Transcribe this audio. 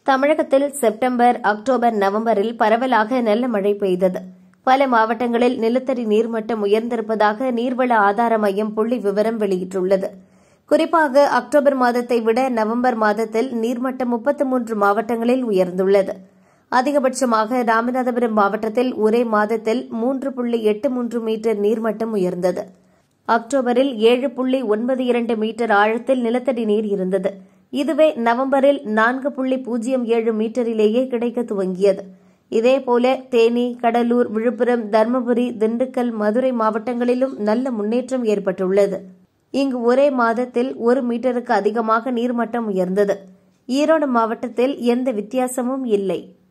தமிழகத்தில் September October நவம்பரில் பரவலாக நல்ல மழை பெய்தது பல மாவட்டங்களில் நிலத்தடி நீர்மட்டம் உயர்ந்திருப்பதாக நீர்வள ஆதார மையம் புள்ளி விவரம் வெளியிட்டுள்ளது குறிப்பாக அக்டோபர் மாதத்தை விட நவம்பர் மாதத்தில் நீர்மட்டம் முப்பத்து மூன்று மாவட்டங்களில் உயர்ந்துள்ளது அதிகபட்சமாக ராமநாதபுரம் மாவட்டத்தில் ஒரே மாதத்தில் மூன்று புள்ளி எட்டு மூன்று மீட்டர் நீர்மட்டம் உயர்ந்தது அக்டோபரில் ஏழு புள்ளி ஒன்பது இரண்டு மீட்டர் ஆழத்தில் நிலத்தடி நீர் இருந்தது இதுவே நவம்பரில் நான்கு புள்ளி பூஜ்ஜியம் ஏழு மீட்டரிலேயே கிடைக்க துவங்கியது இதேபோல தேனி கடலூர் விழுப்புரம் தருமபுரி திண்டுக்கல் மதுரை மாவட்டங்களிலும் நல்ல முன்னேற்றம் ஏற்பட்டுள்ளது இங்கு ஒரே மாதத்தில் ஒரு மீட்டருக்கு அதிகமாக நீர்மட்டம் உயர்ந்தது ஈரோடு மாவட்டத்தில் எந்த வித்தியாசமும் இல்லை